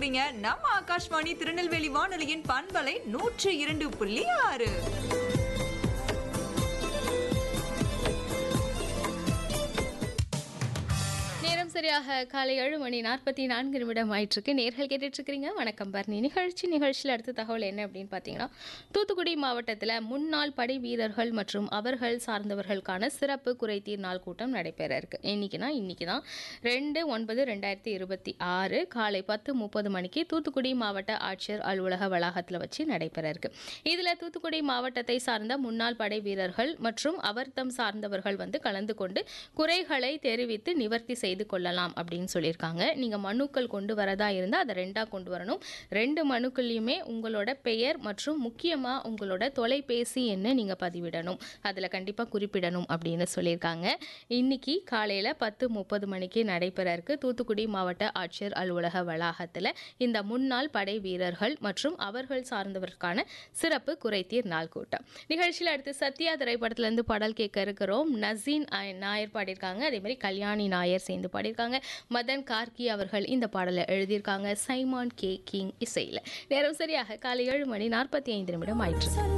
இருக்கீங்க நம்ம ஆகாஷ்வாணி திருநெல்வேலி வானொலியின் பண்பலை நூற்றி இரண்டு புள்ளி ஆறு நேரம் சரியாக காலை ஏழு மணி நாற்பத்தி நான்கு நிமிடம் ஆயிட்டிருக்கு நேர்கள் கேட்டுட்டு இருக்கிறீங்க வணக்கம் பர்ணி நிகழ்ச்சி நிகழ்ச்சியில் அடுத்த தகவல் என்ன அப்படின்னு பார்த்தீங்கன்னா தூத்துக்குடி மாவட்டத்தில் முன்னாள் படை வீரர்கள் மற்றும் அவர்கள் சார்ந்தவர்களுக்கான சிறப்பு குறைதீர் நாள் கூட்டம் நடைபெற இருக்கு இன்னைக்குனா இன்னைக்கு தான் ரெண்டு ஒன்பது ரெண்டாயிரத்தி இருபத்தி ஆறு காலை பத்து முப்பது மணிக்கு தூத்துக்குடி மாவட்ட ஆட்சியர் அலுவலக வளாகத்தில் வச்சு நடைபெற இருக்கு இதில் தூத்துக்குடி மாவட்டத்தை சார்ந்த முன்னாள் படை வீரர்கள் மற்றும் அவர்தம் சார்ந்தவர்கள் வந்து கலந்து கொண்டு குறைகளை தெரிவித்து நிவர்த்தி செய்து கொள்ளலாம் அப்படின்னு சொல்லியிருக்காங்க நீங்கள் மனுக்கள் கொண்டு வரதா இருந்தால் அதை ரெண்டாக கொண்டு வரணும் ரெண்டு மனுக்கள்லையுமே உங்களோட பெயர் மற்றும் முக்கியமாக உங்களோட தொலைபேசி எண்ணை நீங்கள் பதிவிடணும் அதில் கண்டிப்பாக குறிப்பிடணும் அப்படின்னு சொல்லியிருக்காங்க இன்னைக்கு காலையில் பத்து முப்பது மணிக்கு நடைபெற இருக்கு தூத்துக்குடி மாவட்ட ஆட்சியர் அலுவலக வளாகத்தில் இந்த முன்னாள் படை வீரர்கள் மற்றும் அவர்கள் சார்ந்தவருக்கான சிறப்பு குறைதீர் நாள் கூட்டம் நிகழ்ச்சியில் அடுத்து சத்யா திரைப்படத்திலேருந்து பாடல் கேட்க இருக்கிறோம் நசீன் அ- நாயர் பாடியிருக்காங்க அதே மாதிரி கல்யாணி நாயர் சேர்ந்து பாடியிருக்காங்க மதன் கார்கி அவர்கள் இந்த பாடலை எழுதியிருக்காங்க சைமான் கே கிங் இசையில் நேரம் சரியாக காலை ஏழு மணி நாற்பத்தி ஐந்து நிமிடம் ஆயிற்று